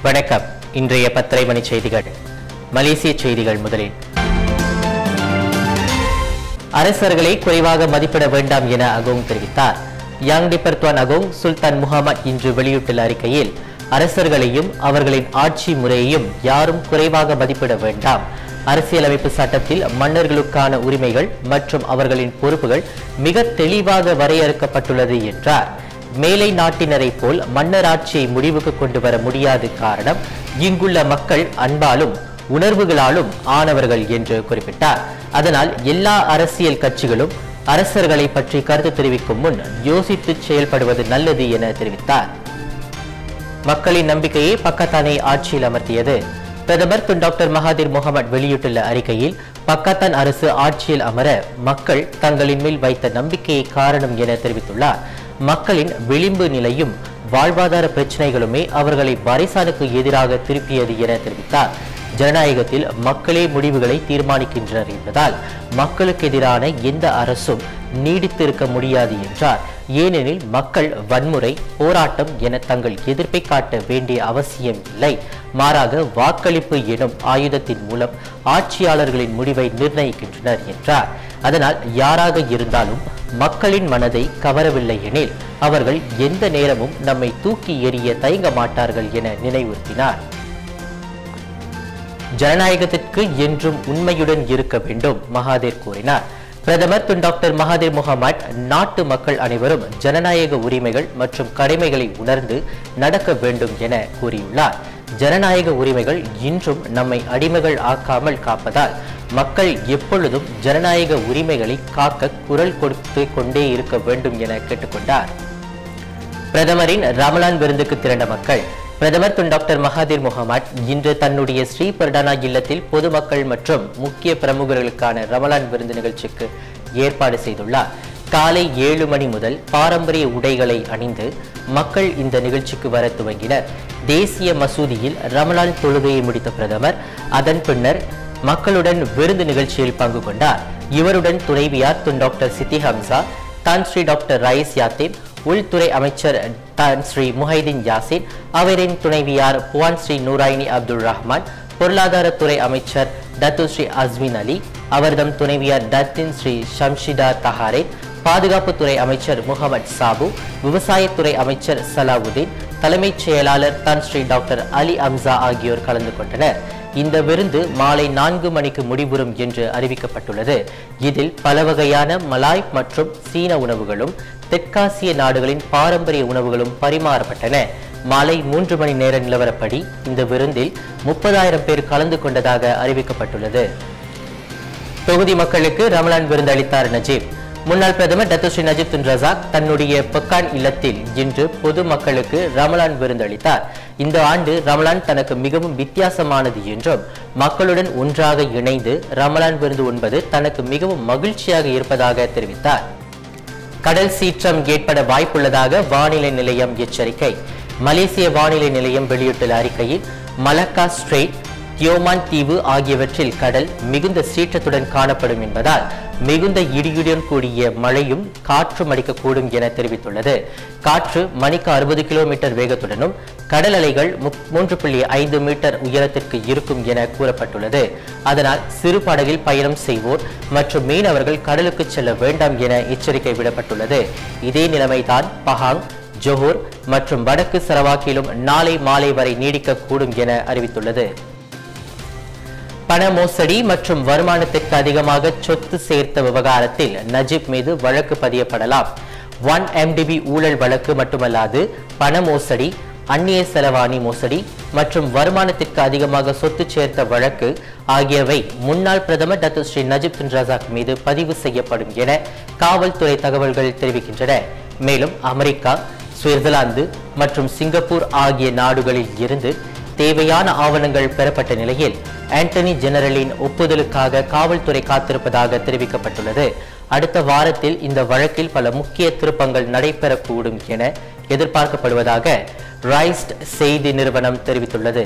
வணக்கம் இன்றைய பத்தரை மணி செய்திகள் மலேசிய செய்திகள் முதலில் அரசர்களை குறைவாக மதிப்பிட வேண்டாம் என அகோங் தெரிவித்தார் Yang Dipertuan Agong Sultan Muhammad இன்று வெளியிட்டுள்ள அறிக்கையில் அரசர்களையும் அவர்களின் ஆட்சி முறையையும் யாரும் குறைவாக மதிப்பிட வேண்டாம் அரசியலமைப்பு சட்டத்தில் மன்னர்களுக்கான உரிமைகள் மற்றும் அவர்களின் பொறுப்புகள் மிக தெளிவாக வரையறுக்கப்பட்டுள்ளது என்றார் மேலை நாட்டினரைப் போல் மன்னர் ஆட்சியை முடிவுக்கு கொண்டு வர முடியாது காரணம் இங்குள்ள மக்கள் அன்பாலும் உணர்வுகளாலும் ஆனவர்கள் என்று குறிப்பிட்டார் அதனால் எல்லா அரசியல் கட்சிகளும் அரசர்களை பற்றி கருத்து தெரிவிக்கும் முன் யோசித்து செயல்படுவது நல்லது என தெரிவித்தார் மக்களின் நம்பிக்கையை பக்கத்தானை ஆட்சியில் அமர்த்தியது பிரதமர் திரு டாக்டர் மகாதீர் முகமது வெளியிட்டுள்ள அறிக்கையில் பக்கத்தான் அரசு ஆட்சியில் அமர மக்கள் தங்களின் மேல் வைத்த நம்பிக்கையை காரணம் என தெரிவித்துள்ளார் மக்களின் விளிம்பு நிலையும் வாழ்வாதார பிரச்சனைகளுமே அவர்களை பரிசானுக்கு எதிராக திருப்பியது என தெரிவித்தார் ஜனநாயகத்தில் மக்களே முடிவுகளை தீர்மானிக்கின்றனர் என்பதால் மக்களுக்கு எதிரான எந்த அரசும் நீடித்திருக்க முடியாது என்றார் ஏனெனில் மக்கள் வன்முறை போராட்டம் என தங்கள் எதிர்ப்பை காட்ட வேண்டிய அவசியம் இல்லை மாறாக வாக்களிப்பு எனும் ஆயுதத்தின் மூலம் ஆட்சியாளர்களின் முடிவை நிர்ணயிக்கின்றனர் என்றார் அதனால் யாராக இருந்தாலும் மக்களின் மனதை கவரவில்லை எனில் அவர்கள் எந்த நேரமும் நம்மை தூக்கி எறிய தயங்க மாட்டார்கள் என நினைவுறுத்தினார் ஜனநாயகத்திற்கு என்றும் உண்மையுடன் இருக்க வேண்டும் மகாதேர் கூறினார் பிரதமர் திரு டாக்டர் மகாதீர் முகமது நாட்டு மக்கள் அனைவரும் ஜனநாயக உரிமைகள் மற்றும் கடமைகளை உணர்ந்து நடக்க வேண்டும் என கூறியுள்ளார் ஜனநாயக உரிமைகள் இன்றும் நம்மை அடிமைகள் ஆக்காமல் காப்பதால் மக்கள் எப்பொழுதும் ஜனநாயக உரிமைகளை காக்க குரல் கொடுத்து கொண்டே இருக்க வேண்டும் என கேட்டுக்கொண்டார் பிரதமரின் ரமலான் விருந்துக்கு திரண்ட மக்கள் பிரதமர் திரு டாக்டர் மகாதீர் முகமது இன்று தன்னுடைய ஸ்ரீ பர்டானா இல்லத்தில் பொதுமக்கள் மற்றும் முக்கிய பிரமுகர்களுக்கான ரமலான் விருந்து நிகழ்ச்சிக்கு ஏற்பாடு செய்துள்ளார் காலை ஏழு மணி முதல் பாரம்பரிய உடைகளை அணிந்து மக்கள் இந்த நிகழ்ச்சிக்கு வர துவங்கினர் தேசிய மசூதியில் ரமலான் தொழுகையை முடித்த பிரதமர் அதன் பின்னர் மக்களுடன் விருந்து நிகழ்ச்சியில் பங்கு கொண்டார் இவருடன் துணைவியார் துன் டாக்டர் சித்தி ஹம்சா தான் ஸ்ரீ டாக்டர் ரைஸ் யாத்தின் உள்துறை அமைச்சர் தான் ஸ்ரீ முஹைதீன் யாசின் அவரின் துணைவியார் புவான் ஸ்ரீ நூராயினி அப்துல் ரஹ்மான் பொருளாதாரத்துறை அமைச்சர் டத்து ஸ்ரீ அஸ்மின் அலி அவர்தம் துணைவியார் டத்தின் ஸ்ரீ ஷம்ஷிதா தஹாரே பாதுகாப்புத்துறை அமைச்சர் முகமது சாபு விவசாயத்துறை அமைச்சர் சலாவுதீன் தலைமைச் செயலாளர் தான் ஸ்ரீ டாக்டர் அலி அம்சா ஆகியோர் கலந்து கொண்டனர் இந்த விருந்து மாலை நான்கு மணிக்கு முடிவுறும் என்று அறிவிக்கப்பட்டுள்ளது இதில் பல வகையான மலாய் மற்றும் சீன உணவுகளும் தெற்காசிய நாடுகளின் பாரம்பரிய உணவுகளும் பரிமாறப்பட்டன மாலை மூன்று மணி நேர நிலவரப்படி இந்த விருந்தில் முப்பதாயிரம் பேர் கலந்து கொண்டதாக அறிவிக்கப்பட்டுள்ளது தொகுதி மக்களுக்கு ரமலான் விருந்து அளித்தார் நஜீப் முன்னாள் பிரதமர் Datuk Seri Najib Tun Razak தன்னுடைய பொக்கான் இல்லத்தில் இன்று பொது மக்களுக்கு ரமலான் விருந்து அளித்தார் இந்த ஆண்டு ரமலான் தனக்கு மிகவும் வித்தியாசமானது என்றும் மக்களுடன் ஒன்றாக இணைந்து ரமலான் விருந்து உண்பது தனக்கு மிகவும் மகிழ்ச்சியாக இருப்பதாக தெரிவித்தார் கடல் சீற்றம் ஏற்பட வாய்ப்புள்ளதாக வானிலை நிலையம் எச்சரிக்கை மலேசிய வானிலை நிலையம் வெளியிட்டுள்ள அறிக்கையில் மலக்கா ஸ்ட்ரெயிட் தியோமான் தீவு ஆகியவற்றில் கடல் மிகுந்த சீற்றத்துடன் காணப்படும் என்பதால் மிகுந்த இடியுடன் கூடிய மழையும் காற்றும் அடிக்கக்கூடும் என தெரிவித்துள்ளது காற்று மணிக்கு அறுபது கிலோமீட்டர் வேகத்துடனும் கடல் அலைகள் மூன்று புள்ளி ஐந்து மீட்டர் உயரத்திற்கு இருக்கும் என கூறப்பட்டுள்ளது அதனால் சிறு படகில் பயணம் செய்வோர் மற்றும் மீனவர்கள் கடலுக்கு செல்ல வேண்டாம் என எச்சரிக்கை விடப்பட்டுள்ளது இதே நிலைமைதான் பஹாங் ஜோஹர் மற்றும் வடக்கு சரவாக்கிலும் நாளை மாலை வரை நீடிக்கக்கூடும் என அறிவித்துள்ளது பண மோசடி மற்றும் வருமானத்திற்கு அதிகமாக சொத்து சேர்த்த விவகாரத்தில் நஜீப் மீது வழக்கு பதியப்படலாம் ஒன் எம்டிபி ஊழல் வழக்கு மட்டுமல்லாது பண மோசடி அந்நிய செலவாணி மோசடி மற்றும் வருமானத்திற்கு அதிகமாக சொத்து சேர்த்த வழக்கு ஆகியவை முன்னாள் பிரதமர் Datuk Seri Najib Tun Razak மீது பதிவு செய்யப்படும் என காவல்துறை தகவல்கள் தெரிவிக்கின்றன மேலும் அமெரிக்கா சுவிட்சர்லாந்து மற்றும் சிங்கப்பூர் ஆகிய நாடுகளில் இருந்து தேவையான ஆவணங்கள் பெறப்பட்ட நிலையில் ஆண்டனி ஜெனரலின் ஒப்புதலுக்காக காவல்துறை காத்திருப்பதாக தெரிவிக்கப்பட்டுள்ளது அடுத்த வாரத்தில் இந்த வழக்கில் பல முக்கிய திருப்பங்கள் நடைபெறக்கூடும் என எதிர்பார்க்கப்படுவதாக ரைஸ்ட் செய்தி நிறுவனம் தெரிவித்துள்ளது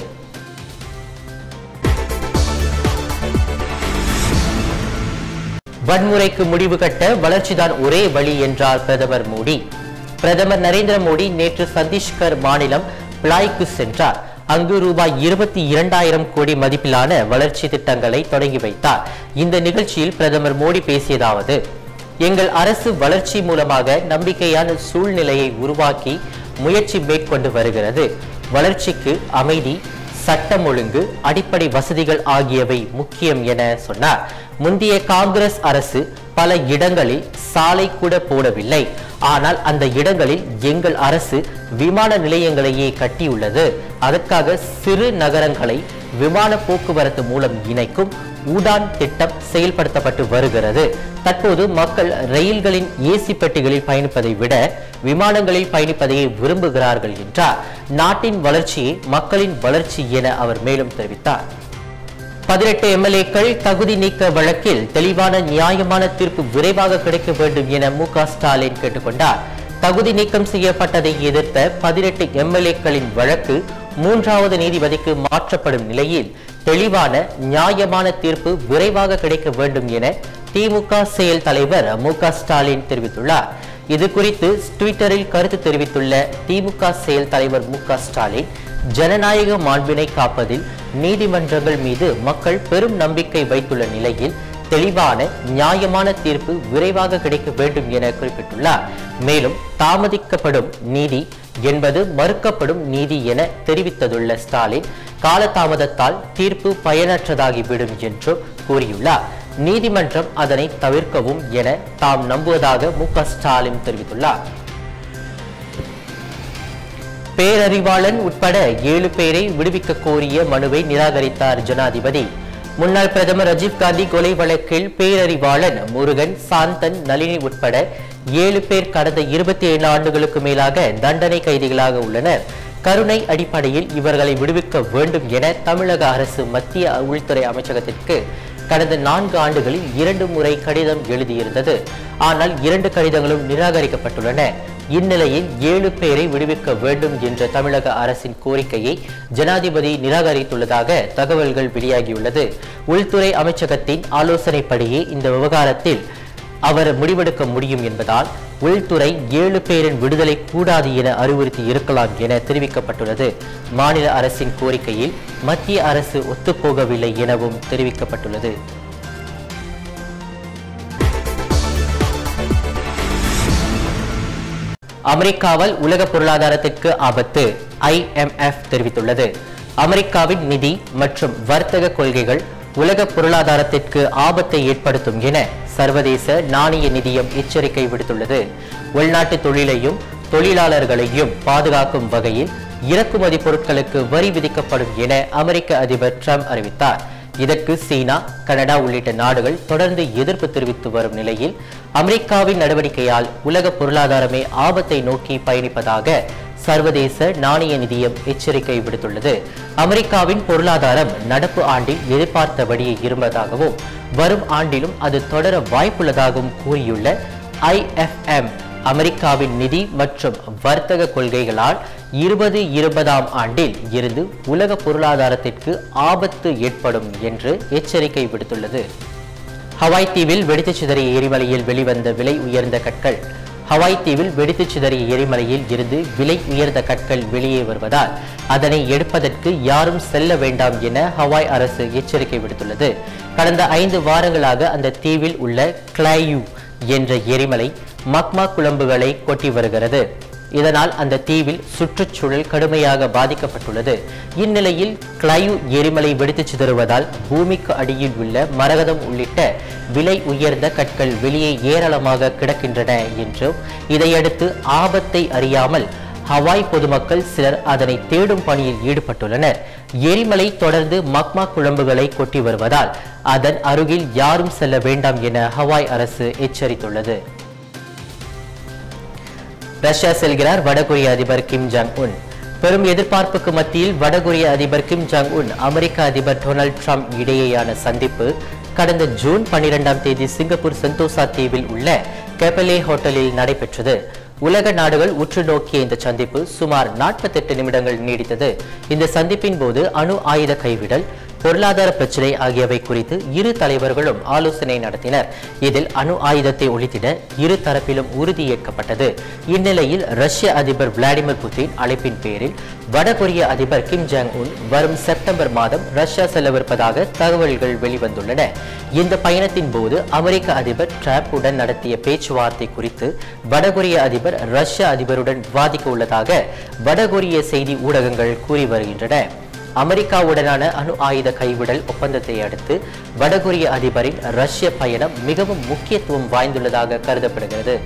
வன்முறைக்கு முடிவு கட்ட வளர்ச்சிதான் ஒரே வழி என்றார் பிரதமர் மோடி பிரதமர் நரேந்திர மோடி நேற்று சத்தீஸ்கர் மாநிலம் பிளாய்க்கு சென்றார் அங்கு ரூபாய் இருபத்தி இரண்டாயிரம் கோடி மதிப்பிலான வளர்ச்சி திட்டங்களை தொடங்கி வைத்தார் இந்த நிகழ்ச்சியில் பிரதமர் மோடி பேசியதாவது எங்கள் அரசு வளர்ச்சி மூலமாக நம்பிக்கையான சூழ்நிலையை உருவாக்கி முயற்சி மேற்கொண்டு வருகிறது வளர்ச்சிக்கு அமைதி சட்டம் ஒழுங்கு அடிப்படை வசதிகள் ஆகியவை முக்கியம் என சொன்னார் முந்தைய காங்கிரஸ் அரசு பல இடங்களில் சாலை கூட போடவில்லை ஆனால் அந்த இடங்களில் எங்கள் அரசு விமான நிலையங்களையே கட்டியுள்ளது அதற்காக சிறு நகரங்களை விமான போக்குவரத்து மூலம் இணைக்கும் உடான் திட்டம் செயல்படுத்தப்பட்டு வருகிறது தற்போது மக்கள் ரயில்களின் ஏசி பெட்டிகளில் பயணிப்பதை விட விமானங்களில் பயணிப்பதையே விரும்புகிறார்கள் என்றார் நாட்டின் வளர்ச்சியே மக்களின் வளர்ச்சி என அவர் மேலும் தெரிவித்தார் பதினெட்டு எம்எல்ஏக்கள் தகுதி நீக்க வழக்கில் தெளிவான நியாயமான தீர்ப்பு விரைவாக கிடைக்க வேண்டும் என மு க ஸ்டாலின் கேட்டுக்கொண்டார் தகுதி நீக்கம் செய்யப்பட்டதை எதிர்த்த பதினெட்டு எம்எல்ஏக்களின் வழக்கு மூன்றாவது நீதிபதிக்கு மாற்றப்படும் நிலையில் தெளிவான நியாயமான தீர்ப்பு விரைவாக கிடைக்க வேண்டும் என திமுக செயல் தலைவர் மு க ஸ்டாலின் தெரிவித்துள்ளார் இது குறித்து ட்விட்டரில் கருத்து தெரிவித்துள்ள திமுக செயல் தலைவர் மு க ஸ்டாலின் ஜனநாயக மாண்பினை காப்பதில் நீதிமன்றங்கள் மீது மக்கள் பெரும் நம்பிக்கை வைத்துள்ள நிலையில் தெளிவான நியாயமான தீர்ப்பு விரைவாக கிடைக்க வேண்டும் என குறிப்பிட்டுள்ளார் மேலும் தாமதிக்கப்படும் நீதி என்பது மறுக்கப்படும் நீதி என தெரிவித்ததுள்ள ஸ்டாலின் காலதாமதத்தால் தீர்ப்பு பயனற்றதாகிவிடும் என்றும் கூறியுள்ளார் நீதிமன்றம் அதனை தவிர்க்கவும் என தாம் நம்புவதாக மு க ஸ்டாலின் தெரிவித்துள்ளார் பேரறிவாளன் உட்பட ஏழு பேரை விடுவிக்க கோரிய மனுவை நிராகரித்தார் ஜனாதிபதி முன்னாள் பிரதமர் ராஜீவ்காந்தி கொலை வழக்கில் பேரறிவாளன் முருகன் சாந்தன் நளினி உட்பட ஏழு பேர் கடந்த இருபத்தி ஏழு ஆண்டுகளுக்கு மேலாக தண்டனை கைதிகளாக உள்ளனர் கருணை அடிப்படையில் இவர்களை விடுவிக்க வேண்டும் என தமிழக அரசு மத்திய உள்துறை அமைச்சகத்திற்கு கடந்த நான்கு ஆண்டுகளில் இரண்டு முறை கடிதம் எழுதியிருந்தது ஆனால் இரண்டு கடிதங்களும் நிராகரிக்கப்பட்டுள்ளன இந்நிலையில் ஏழு பேரை விடுவிக்க வேண்டும் என்ற தமிழக அரசின் கோரிக்கையை ஜனாதிபதி நிராகரித்துள்ளதாக தகவல்கள் வெளியாகியுள்ளது உள்துறை அமைச்சகத்தின் ஆலோசனைப்படியே இந்த விவகாரத்தில் அவர் முடிவெடுக்க முடியும் என்பதால் உள்துறை ஏழு பேரின் விடுதலை கூடாது என அறிவுறுத்தி இருக்கலாம் என தெரிவிக்கப்பட்டுள்ளது மாநில அரசின் கோரிக்கையில் மத்திய அரசு ஒத்துப்போகவில்லை எனவும் தெரிவிக்கப்பட்டுள்ளது அமெரிக்காவால் உலக பொருளாதாரத்திற்கு ஆபத்து ஐஎம்எஃப் தெரிவித்துள்ளது அமெரிக்காவின் நிதி மற்றும் வர்த்தக கொள்கைகள் உலக பொருளாதாரத்திற்கு ஆபத்தை ஏற்படுத்தும் என சர்வதேச நாணய நிதியம் எச்சரிக்கை விடுத்துள்ளது உள்நாட்டு தொழிலையும் தொழிலாளர்களையும் பாதுகாக்கும் வகையில் இறக்குமதி பொருட்களுக்கு வரி விதிக்கப்படும் என அமெரிக்க அதிபர் ட்ரம்ப் அறிவித்தார் இதற்கு சீனா கனடா உள்ளிட்ட நாடுகள் தொடர்ந்து எதிர்ப்பு தெரிவித்து வரும் நிலையில் அமெரிக்காவின் நடவடிக்கையால் உலக பொருளாதாரமே ஆபத்தை நோக்கி பயணிப்பதாக சர்வதேச நாணய நிதியம் எச்சரிக்கை விடுத்துள்ளது அமெரிக்காவின் பொருளாதாரம் நடப்பு ஆண்டில் எதிர்பார்த்தபடியே இருப்பதாகவும் வரும் ஆண்டிலும் அது தொடர வாய்ப்புள்ளதாகவும் கூறியுள்ள ஐஎஃப்எம் அமெரிக்காவின் நிதி மற்றும் வர்த்தக கொள்கைகளால் இருபது இருபதாம் ஆண்டில் இருந்து உலக பொருளாதாரத்திற்கு ஆபத்து ஏற்படும் என்று எச்சரிக்கை விடுத்துள்ளது ஹவாய் தீவில் வெடித்துச் சிதறிய எரிமலையில் வெளிவந்த விலை உயர்ந்த கற்கள் ஹவாய் தீவில் வெடித்துச் சிதறிய எரிமலையில் இருந்து விலை உயர்ந்த கற்கள் வெளியே வருவதால் அதனை எடுப்பதற்கு யாரும் செல்ல வேண்டாம் என ஹவாய் அரசு எச்சரிக்கை விடுத்துள்ளது கடந்த ஐந்து வாரங்களாக அந்த தீவில் உள்ள கிளையூ என்ற எரிமலை மக்மா குழம்புகளை கொட்டி வருகிறது இதனால் அந்த தீவில் சுற்றுச்சூழல் கடுமையாக பாதிக்கப்பட்டுள்ளது இந்நிலையில் கிளையு எரிமலை வெடித்துச் சிதறுவதால் பூமிக்கு அடியில் உள்ள மரகதம் உள்ளிட்ட விலை உயர்ந்த கற்கள் வெளியே ஏராளமாக கிடக்கின்றன என்றும் இதையடுத்து ஆபத்தை அறியாமல் ஹவாய் பொதுமக்கள் சிலர் அதனை தேடும் பணியில் ஈடுபட்டுள்ளனர் எரிமலை தொடர்ந்து மக்மா குழம்புகளை கொட்டி வருவதால் அதன் அருகில் யாரும் செல்ல வேண்டாம் என ஹவாய் அரசு எச்சரித்துள்ளது ரஷ்யா செல்கிறார் வடகொரிய அதிபர் கிம் ஜாங் உன் பெரும் எதிர்பார்ப்புக்கு மத்தியில் வடகொரிய அதிபர் கிம் ஜாங் உன் அமெரிக்க அதிபர் டொனால்ட் ட்ரம்ப் இடையேயான சந்திப்பு கடந்த ஜூன் பன்னிரெண்டாம் தேதி சிங்கப்பூர் செந்தோசா தீவில் உள்ள கெபலே ஹோட்டலில் நடைபெற்றது உலக நாடுகள் உற்று நோக்கிய இந்த சந்திப்பு சுமார் 48 நிமிடங்கள் நீடித்தது இந்த சந்திப்பின் போது அணு ஆயுத கைவிடல் பொருளாதார பிரச்சினை ஆகியவை குறித்து இரு தலைவர்களும் ஆலோசனை நடத்தினர் இதில் அணு ஆயுதத்தை ஒழித்திட இரு தரப்பிலும் உறுதியேற்கப்பட்டது இந்நிலையில் ரஷ்ய அதிபர் விளாடிமிர் புதின் அழைப்பின் பேரில் வடகொரிய அதிபர் கிம் ஜாங் உன் வரும் செப்டம்பர் மாதம் ரஷ்யா செல்லவிருப்பதாக தகவல்கள் வெளிவந்துள்ளன இந்த பயணத்தின் போது அமெரிக்க அதிபர் டிரம்ப் உடன் நடத்திய பேச்சுவார்த்தை குறித்து வடகொரிய அதிபர் ரஷ்ய அதிபருடன் விவாதிக்க உள்ளதாக வடகொரிய செய்தி ஊடகங்கள் கூறி வருகின்றன அமெரிக்காவுடனான அணு ஆயுத கைவிடல் ஒப்பந்தத்தை அடுத்து வடகொரிய அதிபரின் ரஷ்ய பயணம் மிகவும் முக்கியத்துவம் வாய்ந்துள்ளதாக கருதப்படுகிறது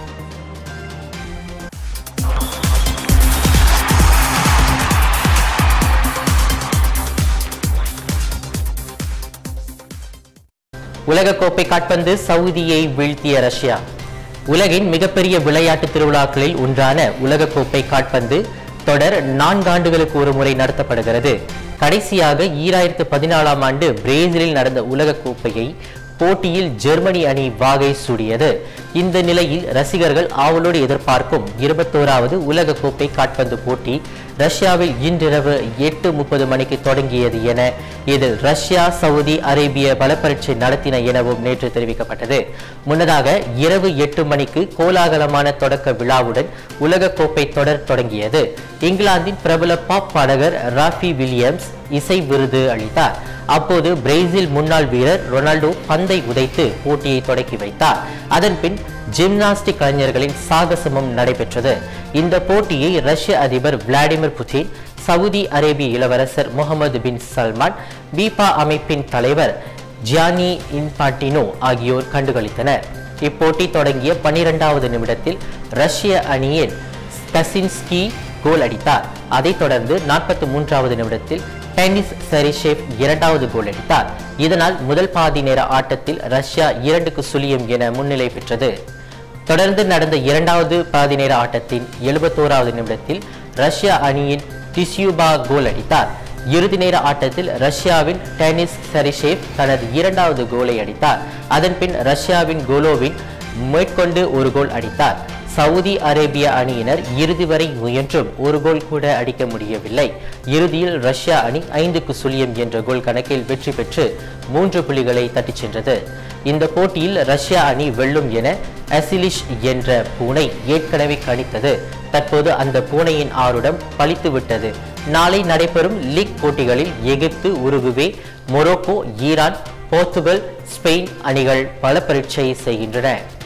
உலகக்கோப்பை காட்பந்து சவுதியை வீழ்த்திய ரஷ்யா உலகின் மிகப்பெரிய விளையாட்டு திருவிழாக்களில் ஒன்றான உலகக்கோப்பை காட்பந்து தொடர் நான்காண்டுகளுக்கு ஒரு முறை நடத்தப்படுகிறது கடைசியாக ஈராயிரத்து பதினாலாம் ஆண்டு பிரேசிலில் நடந்த உலகக்கோப்பையை போட்டியில் ஜெர்மனி அணி வாகை சூடியது இந்த நிலையில் ரசிகர்கள் ஆவலோடு எதிர்பார்க்கும் இருபத்தோராவது உலகக்கோப்பை காட்பந்து போட்டி ரஷ்யாவில் இன்றிரவு எட்டு முப்பது மணிக்கு தொடங்கியது என இதில் ரஷ்யா சவுதி அரேபிய பலப்பரீட்சை நடத்தின எனவும் நேற்று தெரிவிக்கப்பட்டது முன்னதாக இரவு எட்டு மணிக்கு கோலாகலமான தொடக்க விழாவுடன் உலகக்கோப்பை தொடர் தொடங்கியது இங்கிலாந்தின் பிரபல பாப் பாடகர் ராஃபி வில்லியம்ஸ் இசை விருது அளித்தார் அப்போது பிரேசில் முன்னாள் வீரர் ரொனால்டோ பந்தை உதைத்து போட்டியை தொடக்கி வைத்தார் அதன்பின் ஜிம்னாஸ்டிக் கலைஞர்களின் சாகசமும் நடைபெற்றது இந்த போட்டியை ரஷ்ய அதிபர் விளாடிமிர் புதின் சவுதி அரேபிய இளவரசர் முகமது பின் சல்மான் பீபா அமைப்பின் தலைவர் ஜியானி இன்பாட்டினோ ஆகியோர் கண்டுகளித்தனர் இப்போட்டி தொடங்கிய பன்னிரெண்டாவது நிமிடத்தில் ரஷ்ய அணியின் ஸ்டசின்ஸ்கி கோல் அடித்தார் அதைத் தொடர்ந்து நாற்பத்தி மூன்றாவது நிமிடத்தில் டென்னிஸ் சரிஷேவ் இரண்டாவது கோல் அடித்தார் இதனால் முதல் பாதி நேர ஆட்டத்தில் ரஷ்யா இரண்டுக்கு சுழியம் என முன்னிலை பெற்றது தொடர்ந்து நடந்த இரண்டாவது பாதி நேர ஆட்டத்தின் எழுபத்தோராவது நிமிடத்தில் ரஷ்யா அணியின் டிசியூபா கோல் அடித்தார் இறுதி நேர ஆட்டத்தில் ரஷ்யாவின் டென்னிஸ் சரிஷேவ் தனது இரண்டாவது கோலை அடித்தார் அதன்பின் ரஷ்யாவின் கோலோவின் மேற்கொண்டு ஒரு கோல் அடித்தார் சவுதி அரேபிய அணியினர் இறுதி வரை முயன்றும் ஒரு கோல் கூட அடிக்க முடியவில்லை இறுதியில் ரஷ்யா அணி ஐந்துக்கு சுழியம் என்ற கோல் கணக்கில் வெற்றி பெற்று மூன்று புள்ளிகளை தட்டிச் சென்றது இந்த போட்டியில் ரஷ்யா அணி வெல்லும் என அசிலிஷ் என்ற பூனை ஏற்கனவே கணித்தது தற்போது அந்த பூனையின் ஆருடம் பழித்து விட்டது நாளை நடைபெறும் லீக் போட்டிகளில் Egypt Uruguay Morocco Iran Portugal Spain அணிகள் பல பரீட்சை செய்கின்றன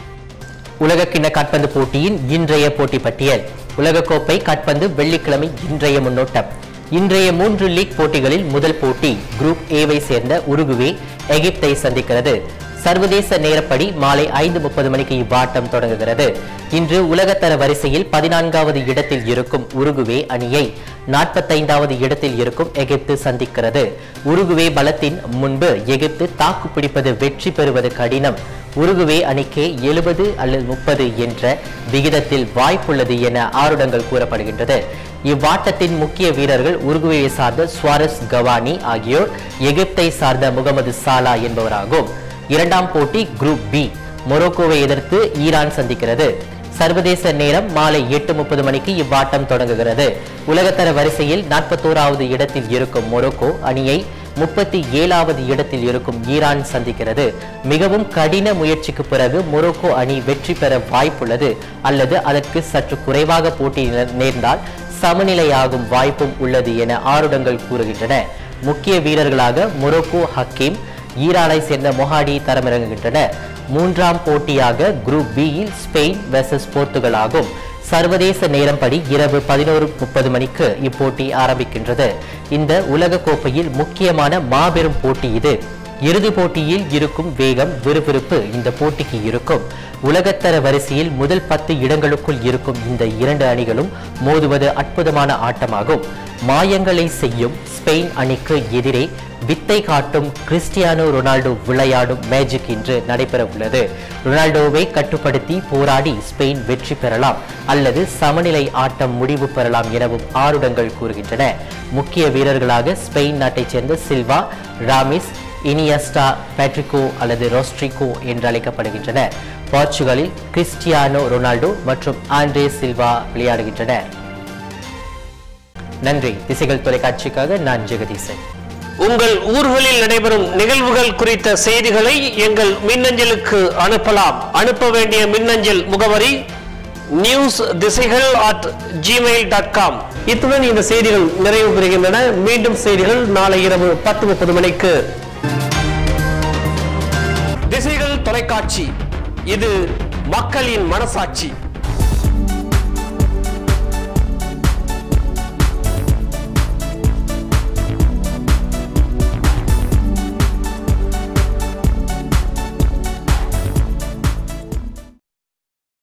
உலகக்கிண்ண காட்பந்து போட்டியின் இன்றைய போட்டி பட்டியல் உலகக்கோப்பை காட்பந்து வெள்ளிக்கிழமை இன்றைய முன்னோட்டம் இன்றைய மூன்று லீக் போட்டிகளில் முதல் போட்டி குரூப் ஏவை சேர்ந்த உருகுவே எகிப்தை சந்திக்கிறது சர்வதேச நேரப்படி மாலை ஐந்து முப்பது மணிக்கு இவ்வாட்டம் தொடங்குகிறது இன்று உலகத்தர வரிசையில் பதினான்காவது இடத்தில் இருக்கும் உருகுவே அணியை நாற்பத்தைந்தாவது இடத்தில் இருக்கும் எகிப்து சந்திக்கிறது உருகுவே பலத்தின் முன்பு எகிப்து தாக்கு பிடிப்பது வெற்றி பெறுவது கடினம் உருகுவே அணிக்கு எழுபது அல்லது முப்பது என்ற விகிதத்தில் வாய்ப்புள்ளது என ஆருடங்கள் கூறப்படுகின்றது இவ்வாட்டத்தின் முக்கிய வீரர்கள் உருகுவேயை சார்ந்த சுவாரஸ் கவானி ஆகியோர் எகிப்தை சார்ந்த முகமது சாலா என்பவராகும் இரண்டாம் போட்டி குரூப் பி மொரோக்கோவை எதிர்த்து ஈரான் சந்திக்கிறது சர்வதேச நேரம் மாலை எட்டு முப்பது மணிக்கு இவ்வாட்டம் தொடங்குகிறது உலகத்தர வரிசையில் நாற்பத்தோராவது இடத்தில் இருக்கும் மொரோக்கோ அணியை முப்பத்தி ஏழாவது இடத்தில் இருக்கும் ஈரான் சந்திக்கிறது மிகவும் கடின முயற்சிக்கு பிறகு மொரோக்கோ அணி வெற்றி பெற வாய்ப்புள்ளது அல்லது அதற்கு சற்று குறைவாக போட்டி நேர்ந்தால் சமநிலையாகும் வாய்ப்பும் உள்ளது என ஆருடங்கள் கூறுகின்றன முக்கிய வீரர்களாக மொரோக்கோ ஹக்கீம் ஈரானை சேர்ந்த மொஹாடி தரமிறங்குகின்றனர் மூன்றாம் போட்டியாக குரூப் பியில் ஸ்பெயின் வெர்சஸ் போர்த்துகல் ஆகும் சர்வதேச நேரப்படி இரவு பதினோரு முப்பது மணிக்கு இப்போட்டி ஆரம்பிக்கின்றது இந்த உலக கோப்பையில் முக்கியமான மாபெரும் போட்டி இது இறுதிப் போட்டியில் இருக்கும் வேகம் விறுவிறுப்பு இந்த போட்டிக்கு இருக்கும் உலகத்தர வரிசையில் முதல் பத்து இடங்களுக்குள் இருக்கும் இந்த இரண்டு அணிகளும் மோதுவது அற்புதமான ஆட்டமாகும் மாயங்களை செய்யும் ஸ்பெயின் அணிக்கு எதிரே வித்தை காட்டும் கிறிஸ்டியானோ ரொனால்டோ விளையாடும் மேஜிக் இன்று நடைபெற உள்ளது ரொனால்டோவை கட்டுப்படுத்தி போராடி ஸ்பெயின் வெற்றி பெறலாம் அல்லது சமநிலை ஆட்டம் முடிவு பெறலாம் எனவும் ஆருடங்கள் கூறுகின்றன முக்கிய வீரர்களாக ஸ்பெயின் நாட்டைச் சேர்ந்த சில்வா ராமிஸ் இனியஸ்டா பேட்ரிகோ அல்லது ரோஸ்ட்ரிகோ என்று அழைக்கப்படுகின்றனர் போர்ச்சுகலில் கிறிஸ்டியானோ ரொனால்டோ மற்றும் ஆண்ட்ரே சில்வா விளையாடுகின்றனர் நன்றி திசைகள் தொலைக்காட்சிக்காக நான் ஜெகதீசன் உங்கள் ஊர்களில் நடைபெறும் நிகழ்வுகள் குறித்த செய்திகளை எங்கள் மின்னஞ்சலுக்கு அனுப்பலாம் அனுப்ப வேண்டிய மின்னஞ்சல் முகவரி நியூஸ் திசைகள் அட் ஜிமெயில் டாட் காம் இத்துடன் இந்த செய்திகள் நிறைவு பெறுகின்றன மீண்டும் செய்திகள் நாளை இரவு பத்து முப்பது மணிக்கு திசைகள் தொலைக்காட்சி இது மக்களின் மனசாட்சி